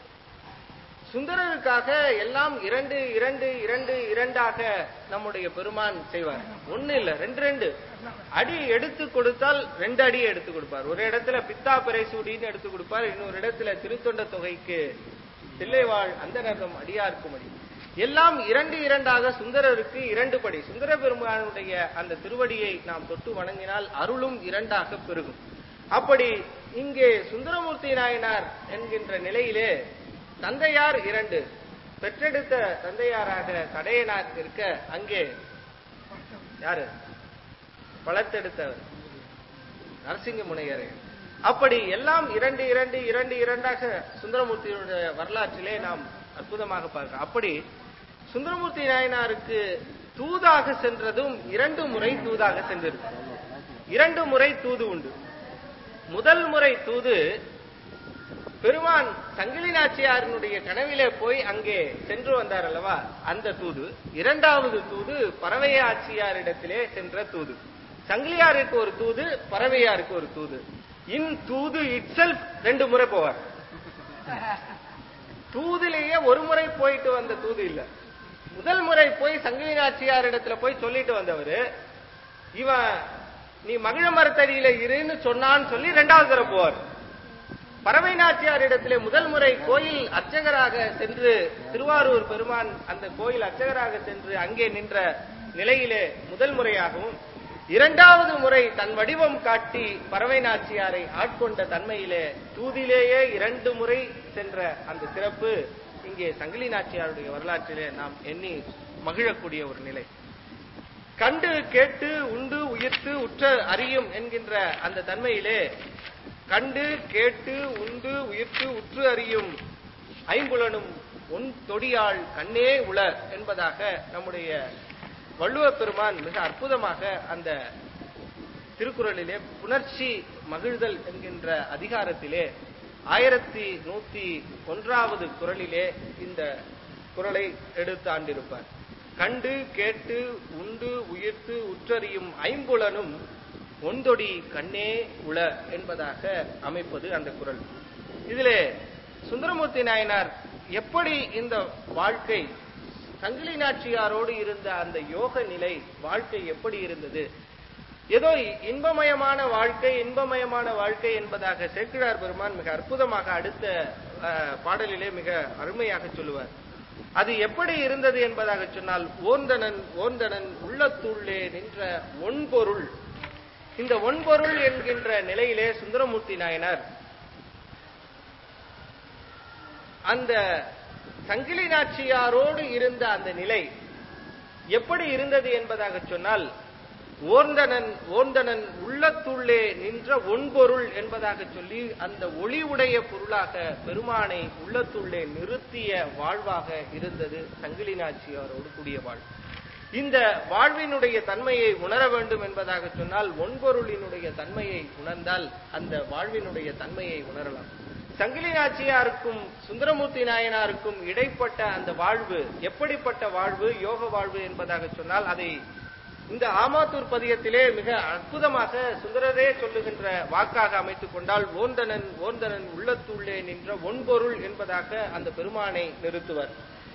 சுந்தரருக்காக எல்லாம் இரண்டு இரண்டு இரண்டு இரண்டாக நம்முடைய பெருமான் செய்வார் ஒண்ணு இல்ல ரெண்டு ரெண்டு அடி எடுத்து கொடுத்தால் ரெண்டு அடி எடுத்து கொடுப்பார் ஒரு இடத்துல பித்தா பிறைசூடின்னு எடுத்து கொடுப்பார் இன்னொரு இடத்துல திருத்தொண்ட தொகைக்கு தில்லைவாழ் அந்த நகம் அடியார்க்கும் அடி எல்லாம் இரண்டு இரண்டாக சுந்தரருக்கு இரண்டு படி சுந்தர பெருமானுடைய அந்த திருவடியை நாம் தொட்டு வணங்கினால் அருளும் இரண்டாக பெருகும் அப்படி இங்கே சுந்தரமூர்த்தி நாயனார் என்கின்ற நிலையிலே தந்தையார் இரண்டு பெற்றெடுத்த தந்தையாராக தடையனார் இருக்க அங்கே யாரு வளர்த்தெடுத்தவர் நரசிங்க முனையர் அப்படி எல்லாம் இரண்டு இரண்டு இரண்டு இரண்டாக சுந்தரமூர்த்தியுடைய வரலாற்றிலே நாம் அற்புதமாக பார்க்கிறோம் அப்படி சுந்தரமூர்த்தி நாயனாருக்கு தூதாக சென்றதும் இரண்டு முறை தூதாக சென்றிருக்கு இரண்டு முறை தூது உண்டு முதல் முறை தூது பெருமான் சங்கிலி நாச்சியாரினுடைய கனவிலே போய் அங்கே சென்று வந்தார் அல்லவா அந்த தூது இரண்டாவது தூது பறவை ஆட்சியாரிடத்திலே சென்ற தூது சங்கிலியாருக்கு ஒரு தூது பறவையாருக்கு ஒரு தூது இன் தூது இட் ரெண்டு முறை போவார் தூதிலேயே ஒரு முறை போயிட்டு வந்த தூது இல்ல முதல் முறை போய் சங்கிலி நாச்சியார் இடத்துல போய் சொல்லிட்டு வந்தவரு இவன் நீ மகிழ மரத்தடியில இருன்னு சொன்னான்னு சொல்லி ரெண்டாவது தடவை போவார் பறவை நாச்சியார் இடத்திலே முதல் முறை கோயில் அர்ச்சகராக சென்று திருவாரூர் பெருமான் அந்த கோயில் அர்ச்சகராக சென்று அங்கே நின்ற நிலையிலே முதல் முறையாகவும் இரண்டாவது முறை தன் வடிவம் காட்டி பறவை நாச்சியாரை ஆட்கொண்ட தன்மையிலே தூதிலேயே இரண்டு முறை சென்ற அந்த சிறப்பு இங்கே சங்கிலி நாச்சியாருடைய வரலாற்றிலே நாம் எண்ணி மகிழக்கூடிய ஒரு நிலை கண்டு கேட்டு உண்டு உயிர்த்து உற்ற அறியும் என்கின்ற அந்த தன்மையிலே கண்டு கேட்டு உண்டு உயிர்த்து உற்று அறியும் ஐம்புலனும் உன் தொடியாள் கண்ணே உள என்பதாக நம்முடைய வள்ளுவப் பெருமான் மிக அற்புதமாக அந்த திருக்குறளிலே புணர்ச்சி மகிழ்தல் என்கின்ற அதிகாரத்திலே ஆயிரத்தி நூத்தி ஒன்றாவது குரலிலே இந்த குரலை எடுத்து ஆண்டிருப்பார் கண்டு கேட்டு உண்டு உயிர்த்து உற்றறியும் ஐம்புலனும் ஒந்தொடி கண்ணே உள என்பதாக அமைப்பது அந்த குரல் இதிலே சுந்தரமூர்த்தி நாயனார் எப்படி இந்த வாழ்க்கை சங்கிலி நாச்சியாரோடு இருந்த அந்த யோக நிலை வாழ்க்கை எப்படி இருந்தது ஏதோ இன்பமயமான வாழ்க்கை இன்பமயமான வாழ்க்கை என்பதாக சேக்கிழார் பெருமான் மிக அற்புதமாக அடுத்த அஹ், பாடலிலே மிக அருமையாக சொல்லுவார் அது எப்படி இருந்தது என்பதாக சொன்னால் ஓந்தனன் ஓந்தனன் உள்ளத்துள்ளே நின்ற ஒன்பொருள் இந்த ஒன்பொருள் என்கின்ற நிலையிலே சுந்தரமூர்த்தி நாயனார் அந்த சங்கிலி நாச்சியாரோடு இருந்த அந்த நிலை எப்படி இருந்தது என்பதாக சொன்னால் ஓர்ந்தனன் ஓர்ந்தனன் உள்ளத்துள்ளே நின்ற ஒன்பொருள் என்பதாக சொல்லி அந்த ஒளி உடைய பொருளாக பெருமானை உள்ளத்துள்ளே நிறுத்திய வாழ்வாக இருந்தது சங்கிலி நாச்சியாரோடு கூடிய வாழ்வு இந்த வாழ்வினுடைய தன்மையை உணர வேண்டும் என்பதாக சொன்னால் ஒன்பொருளினுடைய தன்மையை உணர்ந்தால் அந்த வாழ்வினுடைய தன்மையை உணரலாம் சங்கிலி நாச்சியாருக்கும் சுந்தரமூர்த்தி நாயனாருக்கும் இடைப்பட்ட அந்த வாழ்வு எப்படிப்பட்ட வாழ்வு யோக வாழ்வு என்பதாக சொன்னால் அதை இந்த ஆமாத்தூர் பதியத்திலே மிக அற்புதமாக சுந்தரரே சொல்லுகின்ற வாக்காக அமைத்துக் கொண்டால் ஓந்தனன் ஓந்தனன் உள்ளத்துள்ளே நின்ற ஒன்பொருள் என்பதாக அந்த பெருமானை நிறுத்துவர்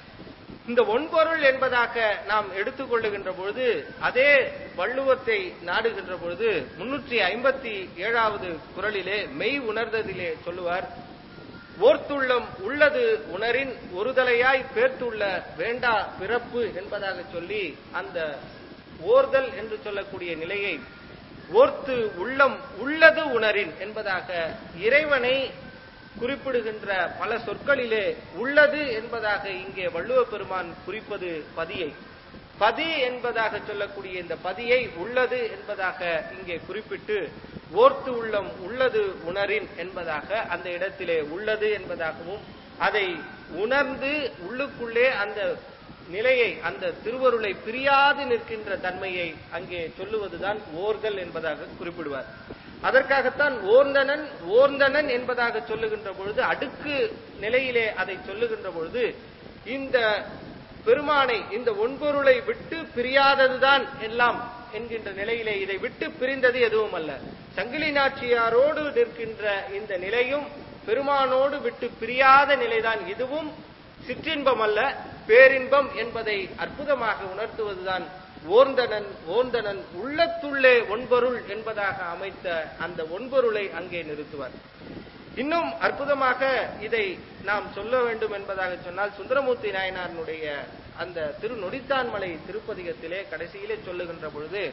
இந்த ஒன்பொருள் என்பதாக நாம் எடுத்துக்கொள்ளுகின்ற பொழுது அதே வள்ளுவத்தை நாடுகின்ற பொழுது முன்னூற்றி ஐம்பத்தி ஏழாவது குரலிலே மெய் உணர்ந்ததிலே சொல்லுவார் ஓர்த்துள்ளம் உள்ளது உணரின் ஒருதலையாய் பேர்த்துள்ள வேண்டா பிறப்பு என்பதாக சொல்லி அந்த ஓர்தல் என்று சொல்லக்கூடிய நிலையை ஓர்த்து உள்ளம் உள்ளது உணரின் என்பதாக இறைவனை குறிப்பிடுகின்ற பல சொற்களிலே உள்ளது என்பதாக இங்கே வள்ளுவ பெருமான் குறிப்பது பதியை பதி என்பதாக சொல்லக்கூடிய இந்த பதியை உள்ளது என்பதாக இங்கே குறிப்பிட்டு ஓர்த்து உள்ளம் உள்ளது உணரின் என்பதாக அந்த இடத்திலே உள்ளது என்பதாகவும் அதை உணர்ந்து உள்ளுக்குள்ளே அந்த நிலையை அந்த திருவருளை பிரியாது நிற்கின்ற தன்மையை அங்கே சொல்லுவதுதான் ஓர்தல் என்பதாக குறிப்பிடுவார் அதற்காகத்தான் ஓர்ந்தனன் ஓர்ந்தனன் என்பதாக சொல்லுகின்ற பொழுது அடுக்கு நிலையிலே அதை சொல்லுகின்ற பொழுது இந்த பெருமானை இந்த ஒன்பொருளை விட்டு பிரியாததுதான் எல்லாம் என்கின்ற நிலையிலே இதை விட்டு பிரிந்தது எதுவும் அல்ல சங்கிலி நாச்சியாரோடு நிற்கின்ற இந்த நிலையும் பெருமானோடு விட்டு பிரியாத நிலைதான் இதுவும் சிற்றின்பம் அல்ல பேரின்பம் என்பதை அற்புதமாக உணர்த்துவதுதான் ஓர்ந்தனன் ஓர்ந்தனன் உள்ளத்துள்ளே ஒன்பொருள் என்பதாக அமைத்த அந்த ஒன்பொருளை அங்கே நிறுத்துவார் இன்னும் அற்புதமாக இதை நாம் சொல்ல வேண்டும் என்பதாக சொன்னால் சுந்தரமூர்த்தி நாயனாரினுடைய அந்த திரு நொடித்தான்மலை திருப்பதிகத்திலே கடைசியிலே சொல்லுகின்ற பொழுது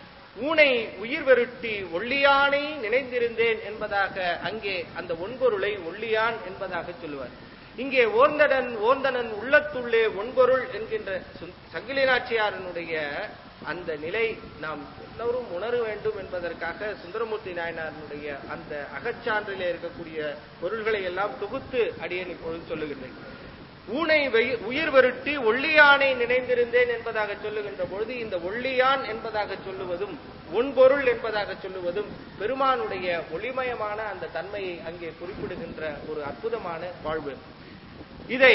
ஊனை உயிர் வெருட்டி ஒள்ளியானை நினைந்திருந்தேன் என்பதாக அங்கே அந்த ஒன்பொருளை ஒள்ளியான் என்பதாக சொல்லுவார் இங்கே ஓர்ந்தடன் ஓர்ந்தனன் உள்ளத்துள்ளே ஒன்பொருள் என்கின்ற சுந்- சங்கிலி நாச்சியாரனுடைய அந்த நிலை நாம் எல்லோரும் உணர வேண்டும் என்பதற்காக சுந்தரமூர்த்தி நாயனாரினுடைய அந்த அகச்சான்றிலே இருக்கக்கூடிய பொருள்களை எல்லாம் தொகுத்து அடியேன் இப்பொழுது சொல்லுகின்றேன் ஊனை வெயி- உயிர் வருட்டி ஒள்ளியானை நினைந்திருந்தேன் என்பதாக சொல்லுகின்ற பொழுது இந்த ஒள்ளியான் என்பதாக சொல்லுவதும் ஒன்பொருள் என்பதாக சொல்லுவதும் பெருமானுடைய ஒளிமயமான அந்த தன்மையை அங்கே குறிப்பிடுகின்ற ஒரு அற்புதமான வாழ்வு இதை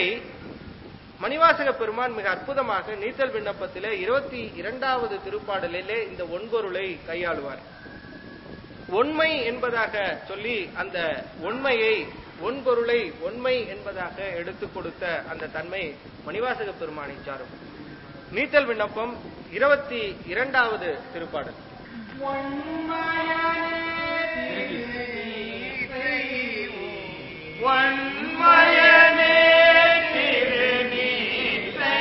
மணிவாசக பெருமான் மிக அற்புதமாக நீத்தல் விண்ணப்பத்திலே இருபத்தி இரண்டாவது திருப்பாடலிலே இந்த ஒன்பொருளை கையாளுவார் உண்மை என்பதாக சொல்லி அந்த உண்மையை ஒன்பொருளை உண்மை என்பதாக எடுத்துக் கொடுத்த அந்த தன்மை மணிவாசக பெருமானை சாரும் நீத்தல் விண்ணப்பம் இருபத்தி இரண்டாவது திருப்பாடல்
ஒன்மயனே திருநீசை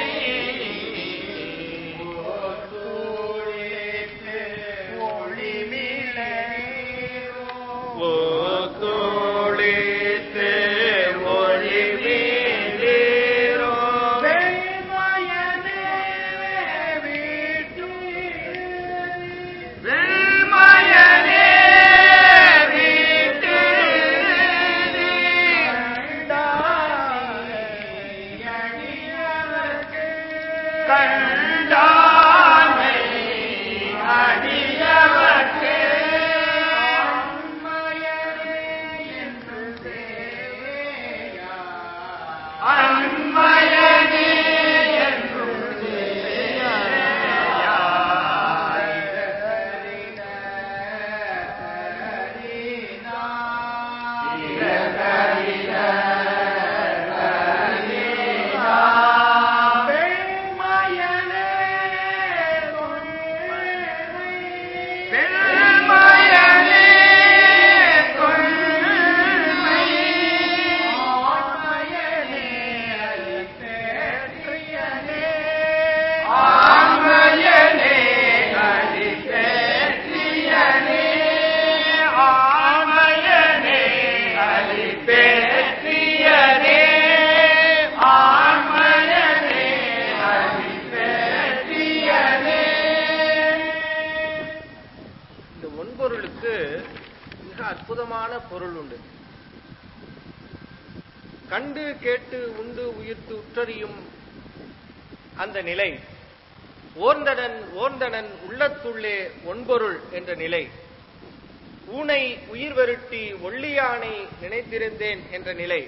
ஒத்துழைத்து ஒளிமீரோ வெண்மயனே வீட்டு கண்டானை அடியவர்க்கு அன்மயனே என்றும் வெண்மயனே கொள்கை ஆன்மயனே அலிபேற்றியனே ஆன்மயனே அலிபேற்றியனே ஆன்மயனே அலிபேற்றியனே
இந்த ஒன்பொருளுக்கு மிக அற்புதமான பொருள் உண்டு கண்டு கேட்டு உண்டு உயிர்த்து உற்றறியும் அந்த நிலை ஓர்ந்தனன் ஓர்ந்தனன் உள்ளத்துள்ளே ஒன்பொருள் என்ற நிலை ஊனை உயிர் வருட்டி ஒள்ளியானை நினைத்திருந்தேன் என்ற நிலை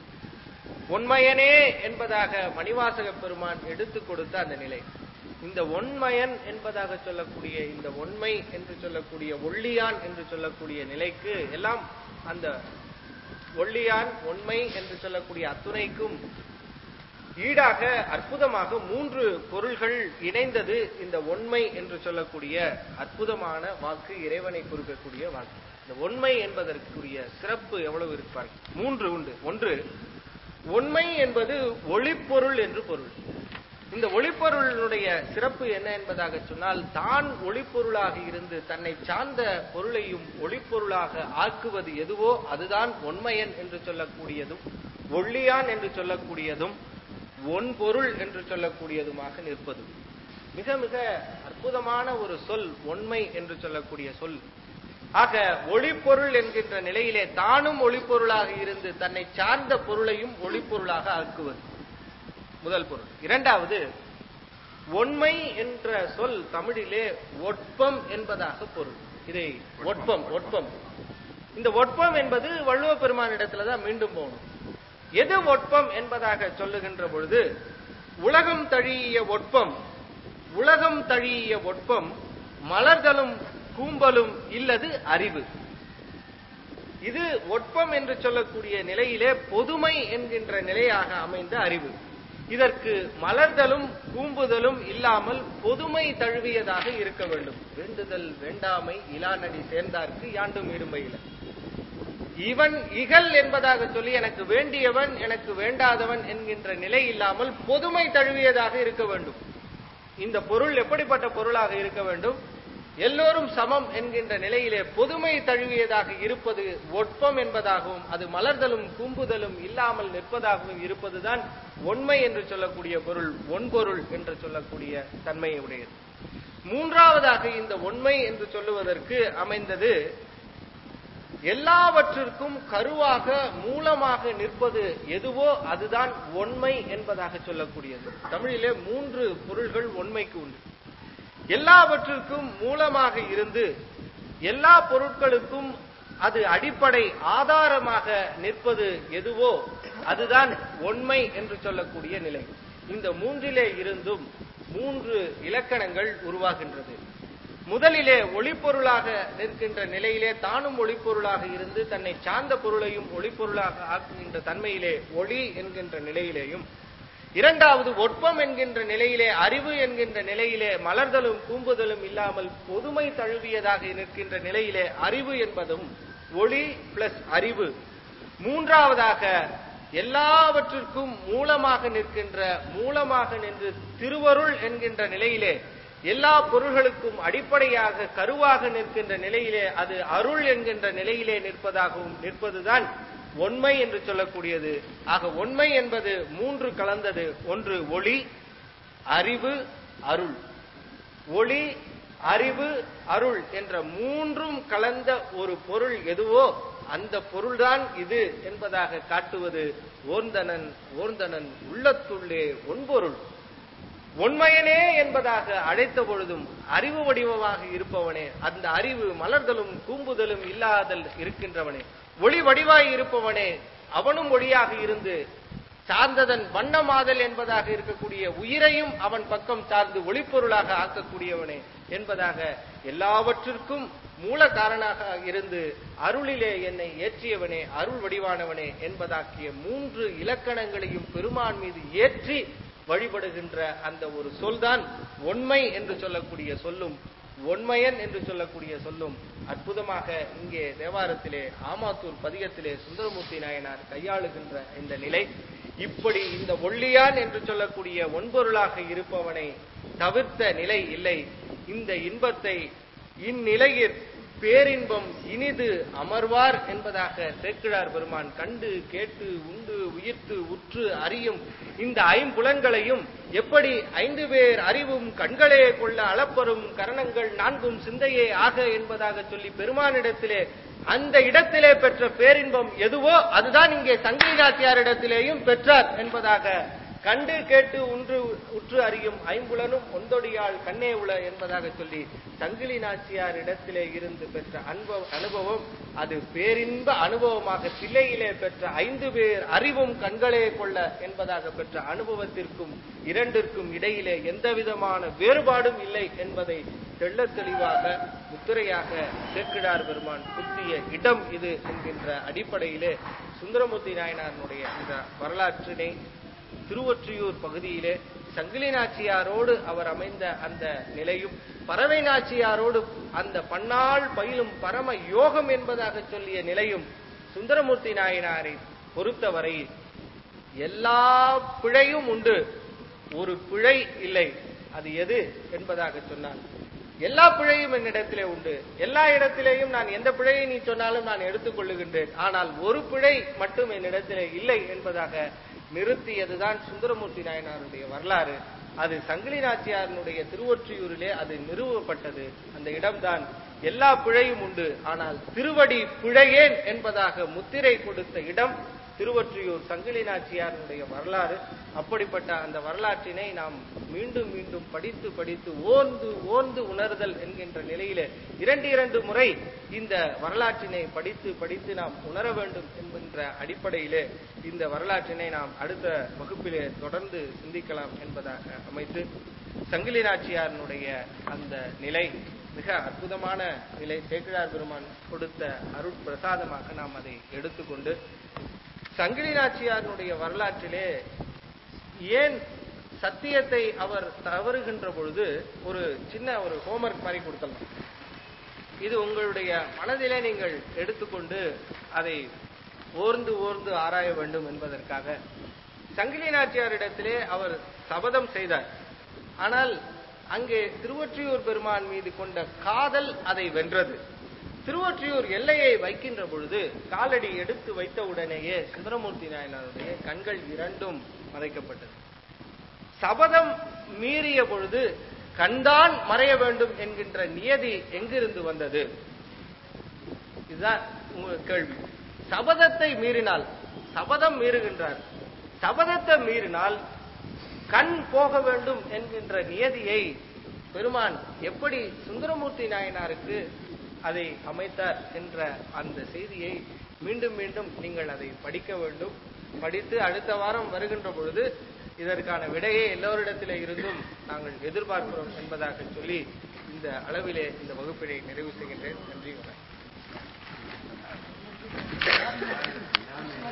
ஒன்மயனே என்பதாக மணிவாசக பெருமான் எடுத்துக் கொடுத்த அந்த நிலை இந்த ஒன்மயன் என்பதாக சொல்லக்கூடிய இந்த ஒன்மை என்று சொல்லக்கூடிய ஒள்ளியான் என்று சொல்லக்கூடிய நிலைக்கு எல்லாம் அந்த ஒள்ளியான் ஒன்மை என்று சொல்லக்கூடிய அத்துணைக்கும் ஈடாக அற்புதமாக மூன்று பொருள்கள் இணைந்தது இந்த ஒன்மை என்று சொல்லக்கூடிய அற்புதமான வாக்கு இறைவனை குறிக்கக்கூடிய வாக்கு இந்த ஒன்மை என்பதற்குரிய சிறப்பு எவ்வளவு இருப்பார் மூன்று உண்டு ஒன்று ஒன்மை என்பது ஒளிப்பொருள் என்று பொருள் இந்த ஒளிப்பொருளினுடைய சிறப்பு என்ன என்பதாக சொன்னால் தான் ஒளிப்பொருளாக இருந்து தன்னை சார்ந்த பொருளையும் ஒளிப்பொருளாக ஆக்குவது எதுவோ அதுதான் ஒன்மையன் என்று சொல்லக்கூடியதும் ஒள்ளியான் என்று சொல்லக்கூடியதும் ஒன்பொருள் என்று சொல்லக்கூடியதுமாக நிற்பது மிக மிக அற்புதமான ஒரு சொல் ஒன்மை என்று சொல்லக்கூடிய சொல் ஆக ஒளிப்பொருள் என்கின்ற நிலையிலே தானும் ஒளிப்பொருளாக இருந்து தன்னை சார்ந்த பொருளையும் ஒளிப்பொருளாக ஆக்குவது முதல் பொருள் இரண்டாவது ஒன்மை என்ற சொல் தமிழிலே ஒட்பம் என்பதாக பொருள் இதை ஒட்பம் ஒட்பம் இந்த ஒட்பம் என்பது வள்ளுவ பெருமானிடத்துல தான் மீண்டும் போகணும் எது ஒட்பம் என்பதாக சொல்லுகின்ற பொழுது உலகம் தழிய ஒட்பம் உலகம் தழிய ஒட்பம் மலர்களும் கூம்பலும் இல்லது அறிவு இது ஒட்பம் என்று சொல்லக்கூடிய நிலையிலே பொதுமை என்கின்ற நிலையாக அமைந்த அறிவு இதற்கு மலர்தலும் கூம்புதலும் இல்லாமல் பொதுமை தழுவியதாக இருக்க வேண்டும் வேண்டுதல் வேண்டாமை இலானடி சேர்ந்தார்க்கு யாண்டும் இருமையில இவன் இகல் என்பதாக சொல்லி எனக்கு வேண்டியவன் எனக்கு வேண்டாதவன் என்கின்ற நிலை இல்லாமல் பொதுமை தழுவியதாக இருக்க வேண்டும் இந்த பொருள் எப்படிப்பட்ட பொருளாக இருக்க வேண்டும் எல்லோரும் சமம் என்கின்ற நிலையிலே பொதுமை தழுவியதாக இருப்பது ஒட்பம் என்பதாகவும் அது மலர்தலும் கூம்புதலும் இல்லாமல் நிற்பதாகவும் இருப்பதுதான் உண்மை என்று சொல்லக்கூடிய பொருள் ஒன்பொருள் என்று சொல்லக்கூடிய தன்மையை உடையது மூன்றாவதாக இந்த உண்மை என்று சொல்லுவதற்கு அமைந்தது எல்லாவற்றிற்கும் கருவாக மூலமாக நிற்பது எதுவோ அதுதான் ஒன்மை என்பதாக சொல்லக்கூடியது தமிழிலே மூன்று பொருள்கள் ஒன்மைக்கு உண்டு எல்லாவற்றிற்கும் மூலமாக இருந்து எல்லா பொருட்களுக்கும் அது அடிப்படை ஆதாரமாக நிற்பது எதுவோ அதுதான் ஒன்மை என்று சொல்லக்கூடிய நிலை இந்த மூன்றிலே இருந்தும் மூன்று இலக்கணங்கள் உருவாகின்றது முதலிலே ஒளிப்பொருளாக நிற்கின்ற நிலையிலே தானும் ஒளிப்பொருளாக இருந்து தன்னை சார்ந்த பொருளையும் ஒளிப்பொருளாக ஆக்குகின்ற தன்மையிலே ஒளி என்கின்ற நிலையிலேயும் இரண்டாவது ஒட்பம் என்கின்ற நிலையிலே அறிவு என்கின்ற நிலையிலே மலர்தலும் கூம்புதலும் இல்லாமல் பொதுமை தழுவியதாக நிற்கின்ற நிலையிலே அறிவு என்பதும் ஒளி பிளஸ் அறிவு மூன்றாவதாக எல்லாவற்றிற்கும் மூலமாக நிற்கின்ற மூலமாக நின்று திருவருள் என்கின்ற நிலையிலே எல்லா பொருள்களுக்கும் அடிப்படையாக கருவாக நிற்கின்ற நிலையிலே அது அருள் என்கின்ற நிலையிலே நிற்பதாகவும் நிற்பதுதான் ஒன்மை என்று சொல்லக்கூடியது ஆக ஒன்மை என்பது மூன்று கலந்தது ஒன்று ஒளி அறிவு அருள் ஒளி அறிவு அருள் என்ற மூன்றும் கலந்த ஒரு பொருள் எதுவோ அந்த பொருள்தான் இது என்பதாக காட்டுவது ஓர்ந்தனன் ஓர்ந்தனன் உள்ளத்துள்ளே ஒன்பொருள் உண்மையனே என்பதாக அழைத்த பொழுதும் அறிவு வடிவமாக இருப்பவனே அந்த அறிவு மலர்தலும் கூம்புதலும் இல்லாதல் இருக்கின்றவனே ஒளி வடிவாய் இருப்பவனே அவனும் ஒளியாக இருந்து சார்ந்ததன் வண்ணமாதல் என்பதாக இருக்கக்கூடிய உயிரையும் அவன் பக்கம் சார்ந்து ஒளிப்பொருளாக ஆக்கக்கூடியவனே என்பதாக எல்லாவற்றிற்கும் மூல காரணாக இருந்து அருளிலே என்னை ஏற்றியவனே அருள் வடிவானவனே என்பதாக்கிய மூன்று இலக்கணங்களையும் பெருமான் மீது ஏற்றி வழிபடுகின்ற அந்த ஒரு சொல்தான் உண்மை என்று சொல்லக்கூடிய சொல்லும் ஒன்மையன் என்று சொல்லக்கூடிய சொல்லும் அற்புதமாக இங்கே தேவாரத்திலே ஆமாத்தூர் பதிகத்திலே சுந்தரமூர்த்தி நாயனார் கையாளுகின்ற இந்த நிலை இப்படி இந்த ஒள்ளியான் என்று சொல்லக்கூடிய ஒன்பொருளாக இருப்பவனை தவிர்த்த நிலை இல்லை இந்த இன்பத்தை இந்நிலையில் பேரின்பம் இனிது அமர்வார் என்பதாக சேக்கிழார் பெருமான் கண்டு கேட்டு உண்டு உயிர்த்து உற்று அறியும் இந்த ஐம்புலன்களையும் எப்படி ஐந்து பேர் அறிவும் கண்களே கொள்ள அளப்பரும் கரணங்கள் நான்கும் சிந்தையே ஆக என்பதாக சொல்லி பெருமானிடத்திலே அந்த இடத்திலே பெற்ற பேரின்பம் எதுவோ அதுதான் இங்கே சங்கிலி நாச்சியாரிடத்திலேயும் பெற்றார் என்பதாக கண்டு கேட்டு உன்று உற்று அறியும் ஐம்புலனும் ஒந்தொடியாள் கண்ணே உள என்பதாக சொல்லி சங்கிலி நாச்சியார் இடத்திலே இருந்து பெற்ற அனுபவ அனுபவம் அது பேரின்ப அனுபவமாக தில்லையிலே பெற்ற ஐந்து பேர் அறிவும் கண்களே கொள்ள என்பதாக பெற்ற அனுபவத்திற்கும் இரண்டிற்கும் இடையிலே எந்த விதமான வேறுபாடும் இல்லை என்பதை தெள்ளத் தெளிவாக முத்திரையாக சேக்கிடார் பெருமான் குத்திய இடம் இது என்கின்ற அடிப்படையிலே சுந்தரமூர்த்தி நாயனாருடைய இந்த வரலாற்றினை திருவொற்றியூர் பகுதியிலே சங்கிலி நாச்சியாரோடு அவர் அமைந்த அந்த நிலையும் பறவை நாச்சியாரோடு அந்த பன்னாள் பயிலும் பரம யோகம் என்பதாக சொல்லிய நிலையும் சுந்தரமூர்த்தி நாயனாரை பொறுத்தவரை எல்லா பிழையும் உண்டு ஒரு பிழை இல்லை அது எது என்பதாக சொன்னார் எல்லா பிழையும் என்னிடத்திலே உண்டு எல்லா இடத்திலேயும் நான் எந்த பிழையை நீ சொன்னாலும் நான் எடுத்துக்கொள்ளுகின்றேன் ஆனால் ஒரு பிழை மட்டும் என்னிடத்திலே இல்லை என்பதாக நிறுத்தியதுதான் சுந்தரமூர்த்தி நாயனாருடைய வரலாறு அது சங்கிலி நாச்சியாரனுடைய திருவொற்றியூரிலே அது நிறுவப்பட்டது அந்த இடம்தான் எல்லா பிழையும் உண்டு ஆனால் திருவடி பிழையேன் என்பதாக முத்திரை கொடுத்த இடம் திருவொற்றியூர் சங்கிலி நாச்சியாரனுடைய வரலாறு அப்படிப்பட்ட அந்த வரலாற்றினை நாம் மீண்டும் மீண்டும் படித்து படித்து ஓர்ந்து ஓர்ந்து உணர்தல் என்கின்ற நிலையிலே இரண்டு இரண்டு முறை இந்த வரலாற்றினை படித்து படித்து நாம் உணர வேண்டும் என்கின்ற அடிப்படையிலே இந்த வரலாற்றினை நாம் அடுத்த வகுப்பிலே தொடர்ந்து சிந்திக்கலாம் என்பதாக அமைத்து சங்கிலி நாச்சியாரனுடைய அந்த நிலை மிக அற்புதமான நிலை சேக்கிழார் பெருமான் கொடுத்த அருட்பிரசாதமாக நாம் அதை எடுத்துக்கொண்டு சங்கிலி நாச்சியாரனுடைய வரலாற்றிலே ஏன் சத்தியத்தை அவர் தவறுகின்ற பொழுது ஒரு சின்ன ஒரு ஹோம்ஒர்க் மாதிரி கொடுக்கலாம் இது உங்களுடைய மனதிலே நீங்கள் எடுத்துக்கொண்டு அதை ஓர்ந்து ஓர்ந்து ஆராய வேண்டும் என்பதற்காக சங்கிலி நாச்சியாரிடத்திலே அவர் சபதம் செய்தார் ஆனால் அங்கே திருவொற்றியூர் பெருமான் மீது கொண்ட காதல் அதை வென்றது திருவொற்றியூர் எல்லையை வைக்கின்ற பொழுது காலடி எடுத்து வைத்த உடனேயே சுந்தரமூர்த்தி நாயனாருடைய கண்கள் இரண்டும் மறைக்கப்பட்டது சபதம் மீறிய பொழுது கண்தான் மறைய வேண்டும் என்கின்ற நியதி எங்கிருந்து வந்தது இதுதான் உங்க கேள்வி சபதத்தை மீறினால் சபதம் மீறுகின்றார் சபதத்தை மீறினால் கண் போக வேண்டும் என்கின்ற நியதியை பெருமான் எப்படி சுந்தரமூர்த்தி நாயனாருக்கு அதை அமைத்தார் என்ற அந்த செய்தியை மீண்டும் மீண்டும் நீங்கள் அதை படிக்க வேண்டும் படித்து அடுத்த வாரம் வருகின்ற பொழுது இதற்கான விடையை எல்லோரிடத்திலே இருந்தும் நாங்கள் எதிர்பார்க்கிறோம் என்பதாக சொல்லி இந்த அளவிலே இந்த வகுப்பினை நிறைவு செய்கின்றேன் நன்றி வணக்கம்